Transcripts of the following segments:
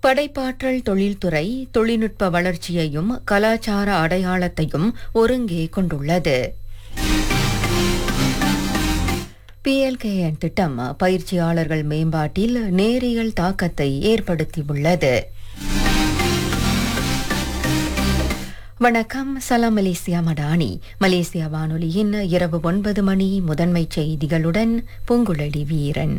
படைப்பாற்றல் தொழில்துறை தொழில்நுட்ப வளர்ச்சியையும் கலாச்சார அடையாளத்தையும் ஒருங்கே கொண்டுள்ளது பிஎல்கேஎன் திட்டம் பயிற்சியாளர்கள் மேம்பாட்டில் நேரியல் தாக்கத்தை ஏற்படுத்தியுள்ளது வணக்கம் சலாம் மலேசியா மடானி மலேசியா வானொலியின் இரவு ஒன்பது மணி முதன்மை செய்திகளுடன் பூங்குழலி வீரன்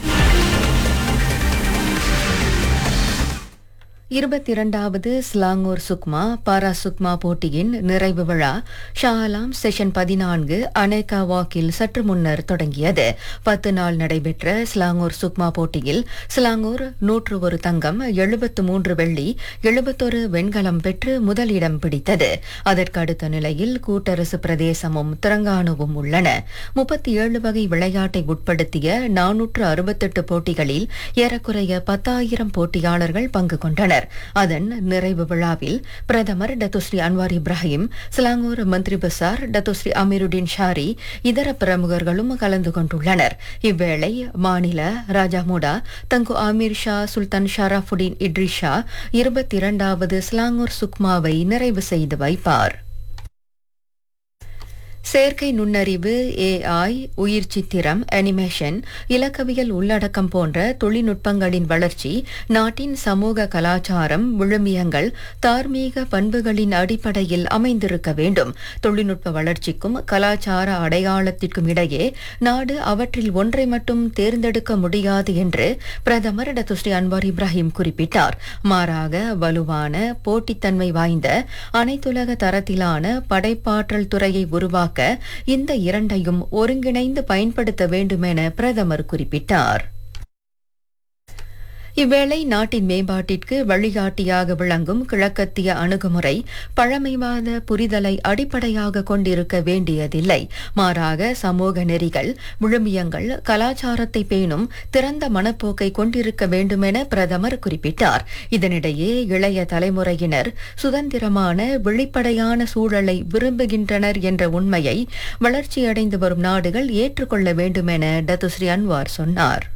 இருபத்தி இரண்டாவது ஸ்லாங்கூர் சுக்மா பாரா சுக்மா போட்டியின் நிறைவு விழா ஷாலாம் செஷன் பதினான்கு அனேகா வாக்கில் சற்று முன்னர் தொடங்கியது பத்து நாள் நடைபெற்ற ஸ்லாங்கூர் சுக்மா போட்டியில் ஸ்லாங்கூர் நூற்று ஒரு தங்கம் எழுபத்து மூன்று வெள்ளி எழுபத்தொரு வெண்கலம் பெற்று முதலிடம் பிடித்தது அதற்கு அடுத்த நிலையில் கூட்டரசு பிரதேசமும் திரங்கானுவும் உள்ளன முப்பத்தி ஏழு வகை விளையாட்டை உட்படுத்திய நானூற்று அறுபத்தெட்டு போட்டிகளில் ஏறக்குறைய பத்தாயிரம் போட்டியாளர்கள் பங்கு கொண்டனர் அதன் நிறைவு விழாவில் பிரதமர் டத்துஸ்ரீ அன்வார் இப்ராஹிம் சிலாங்கூர் மந்திரி பசார் டத்துஸ்ரீ அமீருddin ஷாரி இதர பிரமுகர்களும் கலந்து கொண்டுள்ளனர் இவ்வேளை மாநில ராஜாமுடா தங்கு அமீர் ஷா சுல்தான் ஷராஃபுடீன் இட்ரிஷா இருபத்தி இரண்டாவது ஸ்லாங்கூர் சுக்மாவை நிறைவு செய்து வைப்பார் செயற்கை நுண்ணறிவு ஏஐ உயிர் சித்திரம் அனிமேஷன் இலக்கவியல் உள்ளடக்கம் போன்ற தொழில்நுட்பங்களின் வளர்ச்சி நாட்டின் சமூக கலாச்சாரம் விழுமியங்கள் தார்மீக பண்புகளின் அடிப்படையில் அமைந்திருக்க வேண்டும் தொழில்நுட்ப வளர்ச்சிக்கும் கலாச்சார அடையாளத்திற்கும் இடையே நாடு அவற்றில் ஒன்றை மட்டும் தேர்ந்தெடுக்க முடியாது என்று பிரதமர் டத்துஸ்ரீ அன்வார் இப்ராஹிம் குறிப்பிட்டார் மாறாக வலுவான போட்டித்தன்மை வாய்ந்த அனைத்துலக தரத்திலான படைப்பாற்றல் துறையை உருவாக்க இந்த இரண்டையும் ஒருங்கிணைந்து பயன்படுத்த வேண்டும் என பிரதமர் குறிப்பிட்டார் இவ்வேளை நாட்டின் மேம்பாட்டிற்கு வழிகாட்டியாக விளங்கும் கிழக்கத்திய அணுகுமுறை பழமைவாத புரிதலை அடிப்படையாக கொண்டிருக்க வேண்டியதில்லை மாறாக சமூக நெறிகள் விழுமியங்கள் கலாச்சாரத்தை பேணும் திறந்த மனப்போக்கை கொண்டிருக்க வேண்டுமென பிரதமர் குறிப்பிட்டார் இதனிடையே இளைய தலைமுறையினர் சுதந்திரமான வெளிப்படையான சூழலை விரும்புகின்றனர் என்ற உண்மையை வளர்ச்சியடைந்து வரும் நாடுகள் ஏற்றுக்கொள்ள வேண்டுமென டத்துஸ்ரீ அன்வார் சொன்னார்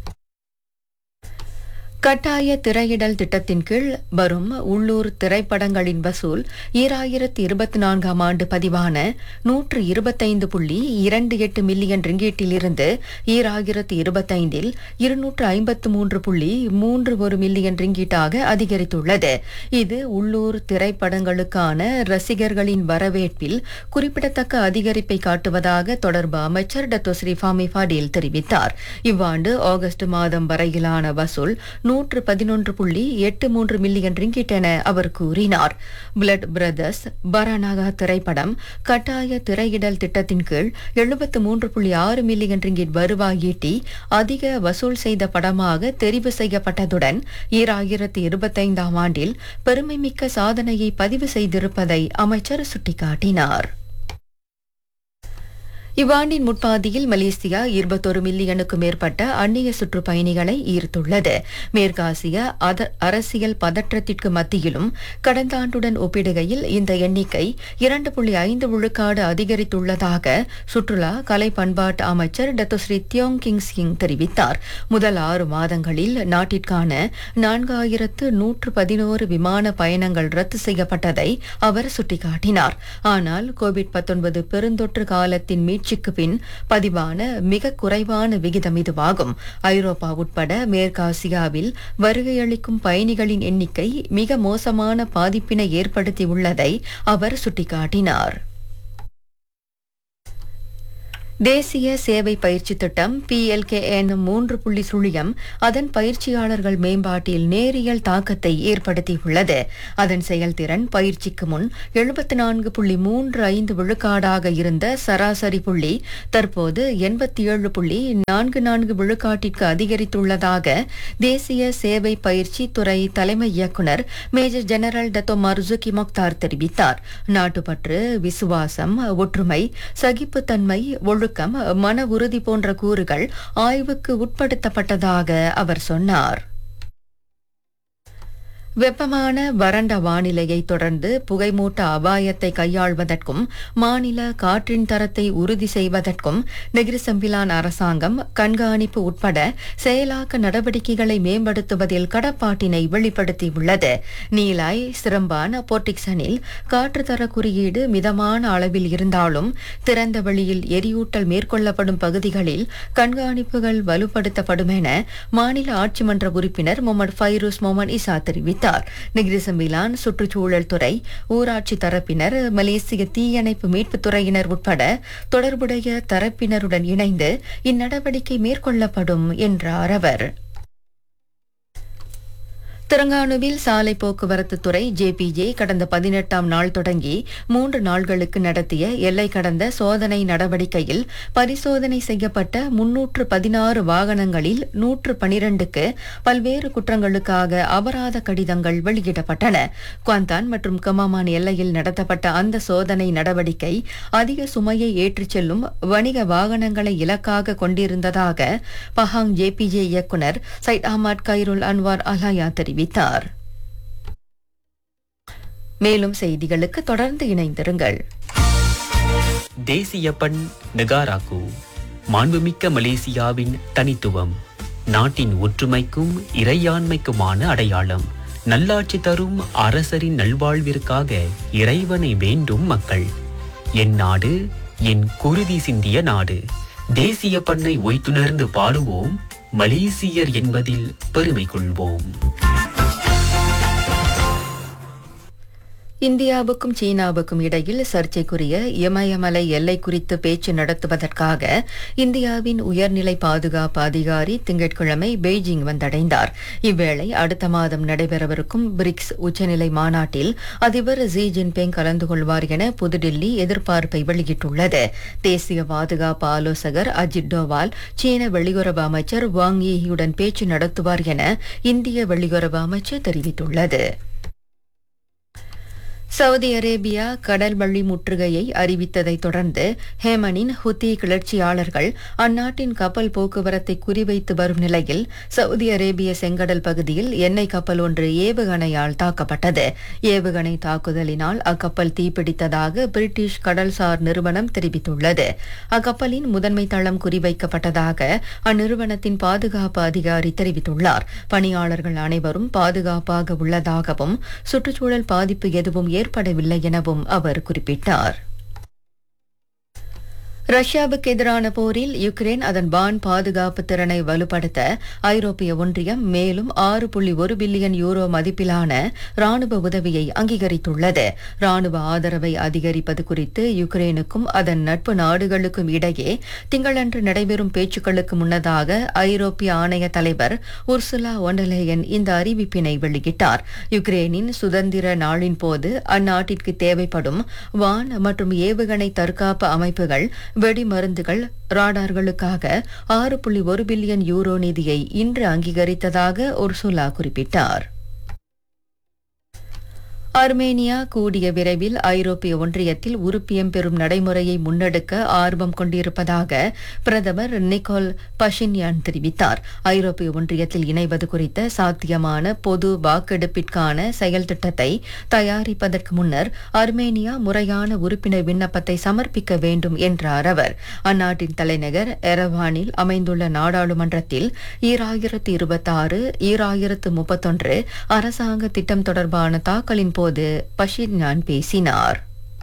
கட்டாய திரையிடல் திட்டத்தின் கீழ் வரும் உள்ளூர் திரைப்படங்களின் வசூல் ஈராயிரத்தி இருபத்தி நான்காம் ஆண்டு பதிவான நூற்று இருபத்தைந்து புள்ளி இரண்டு எட்டு மில்லியன் ரிங்கீட்டிலிருந்து ஈராயிரத்தி இருபத்தைந்தில் இருநூற்று ஐம்பத்து மூன்று புள்ளி மூன்று ஒரு மில்லியன் ரிங்கீட்டாக அதிகரித்துள்ளது இது உள்ளூர் திரைப்படங்களுக்கான ரசிகர்களின் வரவேற்பில் குறிப்பிடத்தக்க அதிகரிப்பை காட்டுவதாக தொடர்பு அமைச்சர் டத்தோஸ்ரீ ஃபாமி ஃபாடில் தெரிவித்தார் இவ்வாண்டு ஆகஸ்ட் மாதம் வரையிலான வசூல் நூற்று பதினொன்று புள்ளி எட்டு மூன்று மில்லியன் ரிங்கிட் என அவர் கூறினார் பிளட் பிரதர்ஸ் பரானாகா திரைப்படம் கட்டாய திரையிடல் திட்டத்தின் கீழ் எழுபத்து மூன்று புள்ளி ஆறு மில்லியன் ரிங்கிட் வருவாய் ஈட்டி அதிக வசூல் செய்த படமாக தெரிவு செய்யப்பட்டதுடன் ஈராயிரத்தி இருபத்தைந்தாம் ஆண்டில் பெருமைமிக்க சாதனையை பதிவு செய்திருப்பதை அமைச்சர் சுட்டிக்காட்டினார் இவ்வாண்டின் முற்பாதியில் மலேசியா இருபத்தொரு மில்லியனுக்கும் மேற்பட்ட அந்நிய சுற்றுப்பயணிகளை ஈர்த்துள்ளது மேற்காசிய அத- அரசியல் பதற்றத்திற்கு மத்தியிலும் கடந்த ஆண்டுடன் ஒப்பிடுகையில் இந்த எண்ணிக்கை இரண்டு புள்ளி ஐந்து விழுக்காடு அதிகரித்துள்ளதாக சுற்றுலா கலை பண்பாட்டு அமைச்சர் டத்தோஸ்ரீ தியோங் கிங் சிங் தெரிவித்தார் முதல் ஆறு மாதங்களில் நாட்டிற்கான நான்காயிரத்து நூற்று பதினோரு விமான பயணங்கள் ரத்து செய்யப்பட்டதை அவர் சுட்டிக்காட்டினார் ஆனால் கோவிட் 19 பெருந்தொற்று காலத்தின் மீட்சிக்கு பின் பதிவான மிக குறைவான விகிதம் இதுவாகும் ஐரோப்பா உட்பட மேற்காசியாவில் வருகையளிக்கும் பயணிகளின் எண்ணிக்கை மிக மோசமான பாதிப்பினை ஏற்படுத்தியுள்ளதை அவர் சுட்டிக்காட்டினார் தேசிய சேவை பயிற்சி திட்டம் பிஎல்கேஎன் மூன்று புள்ளி சுழியம் அதன் பயிற்சியாளர்கள் மேம்பாட்டில் நேரியல் தாக்கத்தை ஏற்படுத்தியுள்ளது அதன் செயல்திறன் பயிற்சிக்கு முன் எழுபத்தி நான்கு புள்ளி மூன்று ஐந்து விழுக்காடாக இருந்த சராசரி புள்ளி தற்போது எண்பத்தி ஏழு புள்ளி நான்கு நான்கு விழுக்காட்டிற்கு அதிகரித்துள்ளதாக தேசிய சேவை பயிற்சி துறை தலைமை இயக்குனர் major general Dato Marzuki Mokhtar தெரிவித்தார் நாட்டுப்பற்று விசுவாசம் ஒற்றுமை சகிப்புத்தன்மை ஒழுக்கம் மன உறுதி போன்ற கூறுகள் ஆய்வுக்கு உட்படுத்தப்பட்டதாக அவர் சொன்னார் வெப்பமான வறண்ட வானிலையை தொடர்ந்து புகைமூட்ட அபாயத்தை கையாள்வதற்கும் மாநில காற்றின் தரத்தை உறுதி செய்வதற்கும் நெகிரிசம்பிலான் அரசாங்கம் கண்காணிப்பு உட்பட செயலாக்க நடவடிக்கைகளை மேம்படுத்துவதில் கடப்பாட்டினை வெளிப்படுத்தியுள்ளது நீலாய் சிரம்பான் போர்டிக்சனில் காற்றுத்தர குறியீடு மிதமான அளவில் இருந்தாலும் திறந்த வெளியில் எரியூட்டல் மேற்கொள்ளப்படும் பகுதிகளில் கண்காணிப்புகள் வலுப்படுத்தப்படும் என மாநில ஆட்சிமன்ற உறுப்பினர் முகமது ஃபைரூஸ் மொமன் இசா தெரிவித்தார் நெகிரிசம்பிலான் சுற்றுச்சூழல் துறை ஊராட்சி தரப்பினர் மலேசிய தீயணைப்பு மீட்புத் துறையினர் உட்பட தொடர்புடைய தரப்பினருடன் இணைந்து இந்நடவடிக்கை மேற்கொள்ளப்படும் என்றார் அவர் திரங்கானுவில் சாலை போக்குவரத்து துறை ஜேபிஜே கடந்த பதினெட்டாம் நாள் தொடங்கி மூன்று நாள்களுக்கு நடத்திய எல்லை கடந்த சோதனை நடவடிக்கையில் பரிசோதனை செய்யப்பட்ட முன்னூற்று பதினாறு வாகனங்களில் நூற்று பனிரெண்டுக்கு பல்வேறு குற்றங்களுக்காக அபராத கடிதங்கள் வெளியிடப்பட்டன குவாந்தான் மற்றும் கமாமான் எல்லையில் நடத்தப்பட்ட அந்த சோதனை நடவடிக்கை அதிக சுமையை ஏற்றிச் செல்லும் வணிக வாகனங்களை இலக்காக கொண்டிருந்ததாக பஹாங் ஜேபிஜே இயக்குநர் Said Ahmad Khairul Anwar Alaya தெரிவித்தார் மேலும் செய்திகளுக்கு தொடர்ந்து இணைந்திருங்கள் தேசிய பண் நெகாராக்கு மாண்புமிக்க மலேசியாவின் தனித்துவம் நாட்டின் ஒற்றுமைக்கும் இறையாண்மைக்குமான அடையாளம் நல்லாட்சி தரும் அரசரின் நல்வாழ்விற்காக இறைவனை வேண்டும் மக்கள் என் நாடு என் குருதி சிந்திய நாடு தேசிய பண்ணை ஒய்த்துணர்ந்து பாடுவோம் மலேசியர் என்பதில் பெருமை கொள்வோம் இந்தியாவுக்கும் சீனாவுக்கும் இடையில் சர்ச்சைக்குரிய இமயமலை எல்லை குறித்து பேச்சு நடத்துவதற்காக இந்தியாவின் உயர்நிலை பாதுகாப்பு அதிகாரி திங்கட்கிழமை பெய்ஜிங் வந்தடைந்தார் இவ்வேளை அடுத்த மாதம் நடைபெறவிருக்கும் பிரிக்ஸ் உச்சநிலை மாநாட்டில் அதிபர் ஜி ஜின்பிங் கலந்து கொள்வார் என புதுடில்லி எதிர்பார்ப்பை வெளியிட்டுள்ளது தேசிய பாதுகாப்பு ஆலோசகர் அஜித் டோவால் சீன வெளியுறவு அமைச்சர் வாங் யீயுடன் பேச்சு நடத்துவார் என இந்திய வெளியுறவு அமைச்சர் தெரிவித்துள்ளது சவுதி அரேபியா கடல் வழி முற்றுகையை அறிவித்ததைத் தொடர்ந்து ஹேமனின் ஹுத்தி கிளர்ச்சியாளர்கள் அந்நாட்டின் கப்பல் போக்குவரத்தை குறிவைத்து வரும் நிலையில் சவுதி அரேபிய செங்கடல் பகுதியில் எண்ணெய் கப்பல் ஒன்று ஏவுகணையால் தாக்கப்பட்டது ஏவுகணை தாக்குதலினால் அக்கப்பல் தீப்பிடித்ததாக பிரிட்டிஷ் கடல்சார் நிறுவனம் தெரிவித்துள்ளது அக்கப்பலின் முதன்மை தளம் குறிவைக்கப்பட்டதாக அந்நிறுவனத்தின் பாதுகாப்பு அதிகாரி தெரிவித்துள்ளார் பணியாளர்கள் அனைவரும் பாதுகாப்பாக உள்ளதாகவும் சுற்றுச்சூழல் பாதிப்பு எதுவும் ஏற்படவில்லை எனவும் அவர் குறிப்பிட்டார் ரஷ்யாவுக்கு எதிரான போரில் யுக்ரைன் அதன் வான் பாதுகாப்பு திறனை வலுப்படுத்த ஐரோப்பிய ஒன்றியம் மேலும் ஆறு புள்ளி ஒரு பில்லியன் யூரோ மதிப்பிலான ராணுவ உதவியை அங்கீகரித்துள்ளது ராணுவ ஆதரவை அதிகரிப்பது குறித்து யுக்ரைனுக்கும் அதன் நட்பு நாடுகளுக்கும் இடையே திங்களன்று நடைபெறும் பேச்சுக்களுக்கு முன்னதாக ஐரோப்பிய ஆணைய தலைவர் உர்சுலா ஒண்டலேயன் இந்த அறிவிப்பினை வெளியிட்டார் யுக்ரைனின் சுதந்திர நாளின் போது அந்நாட்டிற்கு தேவைப்படும் வான் மற்றும் ஏவுகணை தற்காப்பு அமைப்புகள் வெடிமருந்துகள் ராடார்களுக்காக ஆறு புள்ளி ஒரு பில்லியன் யூரோ நிதியை இன்று அங்கீகரித்ததாக உர்சுலா குறிப்பிட்டார் அர்மேனியா கூடிய விரைவில் ஐரோப்பிய ஒன்றியத்தில் உறுப்பியம் பெறும் நடைமுறையை முன்னெடுக்க ஆர்வம் கொண்டிருப்பதாக பிரதமர் நிக்கோல் பஷின்யான் தெரிவித்தார் ஐரோப்பிய ஒன்றியத்தில் இணைவது குறித்த சாத்தியமான பொது வாக்கெடுப்பிற்கான செயல் திட்டத்தை தயாரிப்பதற்கு முன்னர் அர்மேனியா முறையான உறுப்பினர் விண்ணப்பத்தை சமர்ப்பிக்க வேண்டும் என்றார் அவர் அந்நாட்டின் தலைநகர் எரவானில் அமைந்துள்ள நாடாளுமன்றத்தில் ஈராயிரத்து இருபத்தாறு ஈராயிரத்து முப்பத்தொன்று அரசாங்க திட்டம் தொடர்பான தாக்கலின் போது பஷின்யான் பேசினார்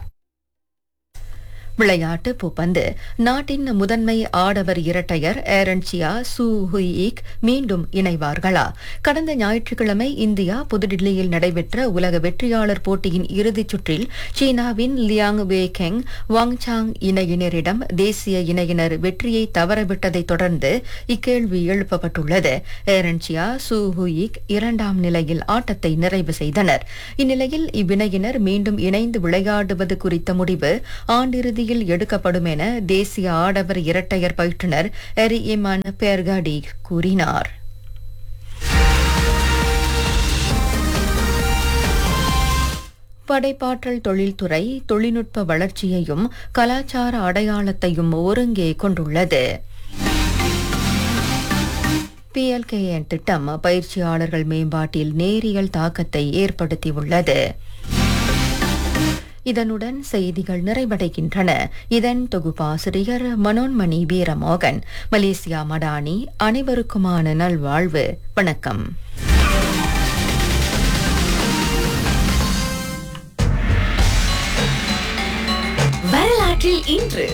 விளையாட்டு பூப்பந்து நாட்டின் முதன்மை ஆடவர் இரட்டையர் ஏரன்சியா சூ ஹுயிக் மீண்டும் இணைவார்களா கடந்த ஞாயிற்றுக்கிழமை இந்தியா புதுடில்லியில் நடைபெற்ற உலக வெற்றியாளர் போட்டியின் இறுதிச் சுற்றில் சீனாவின் Liang Wei Keng Wang Chang இணையினரிடம் தேசிய இணையினர் வெற்றியை தவறவிட்டதைத் தொடர்ந்து இக்கேள்வி எழுப்பப்பட்டுள்ளது ஏரன்சியா சூ ஹுயிக் இரண்டாம் நிலையில் ஆட்டத்தை நிறைவு செய்தனர் இந்நிலையில் இவ்விணையினர் மீண்டும் இணைந்து விளையாடுவது குறித்த முடிவு ஆண்டிறுதியில் எடுக்கப்படும் என தேசிய ஆடவர் இரட்டையர் பயிற்றுனர் எரி இமான் பேர்காடி கூறினார் படைப்பாற்றல் தொழில்துறை தொழில்நுட்ப வளர்ச்சியையும் கலாச்சார அடையாளத்தையும் ஒருங்கே கொண்டுள்ளது பிஎல்கேஎன் திட்டம் பயிற்சியாளர்கள் மேம்பாட்டில் நேரியல் தாக்கத்தை ஏற்படுத்தியுள்ளது இதனுடன் செய்திகள் நிறைவடைகின்றன இதன் தொகுப்பாசிரியர் மனோன்மணி வீரமோகன் மலேசியா மடானி அனைவருக்குமான நல்வாழ்வு வணக்கம் வரலாற்றில் இன்று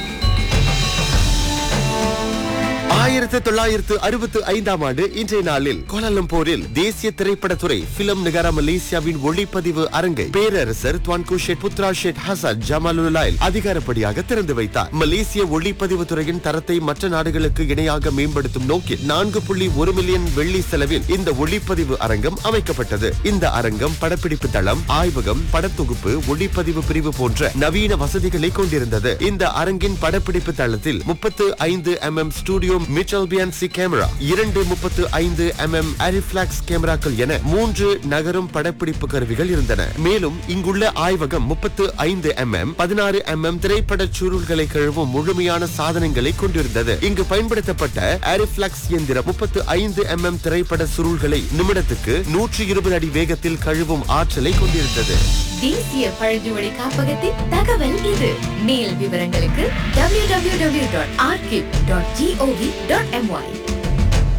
ஆயிரத்து தொள்ளாயிரத்து அறுபத்து ஐந்தாம் ஆண்டு இன்றைய நாளில் கோலாலம்பூரில் தேசிய திரைப்படத்துறை பிலிம் நகர மலேசியாவின் ஒளிப்பதிவு அரங்கை பேரரசர் Tuanku Syed Putra Syed Hasan Jamalullail அதிகாரப்படியாக திறந்து வைத்தார் மலேசிய ஒளிப்பதிவு துறையின் தரத்தை மற்ற நாடுகளுக்கு இணையாக மேம்படுத்தும் நோக்கில் நான்கு புள்ளி ஒரு மில்லியன் வெள்ளி செலவில் இந்த ஒளிப்பதிவு அரங்கம் அமைக்கப்பட்டது இந்த அரங்கம் படப்பிடிப்பு தளம் ஆய்வகம் படத்தொகுப்பு ஒளிப்பதிவு பிரிவு போன்ற நவீன வசதிகளை கொண்டிருந்தது இந்த அரங்கின் படப்பிடிப்பு தளத்தில் முப்பத்து ஐந்து M M studio Mitchell BNC camera இரண்டு முப்பத்து ஐந்து எம் எம் அரிஃபிளாக்ஸ் கேமராக்கள் என மூன்று நகரும் படப்பிடிப்பு கருவிகள் இருந்தன மேலும் இங்குள்ள ஆய்வகம் முப்பத்து ஐந்து எம் எம் பதினாறு எம் எம் திரைப்பட சுருள்களை கழுவும் முழுமையான சாதனங்களை கொண்டிருந்தது இங்கு பயன்படுத்தப்பட்ட அரிஃபிளாக்ஸ் இயந்திரம் முப்பத்து ஐந்து எம் எம் திரைப்பட சுருள்களை நிமிடத்துக்கு நூற்றி இருபது அடி வேகத்தில் கழுவும் ஆற்றலை கொண்டிருந்தது தேசிய பழங்குடி காப்பகத்தின் தகவல் இது மேல் விவரங்களுக்கு www.archive.gov.my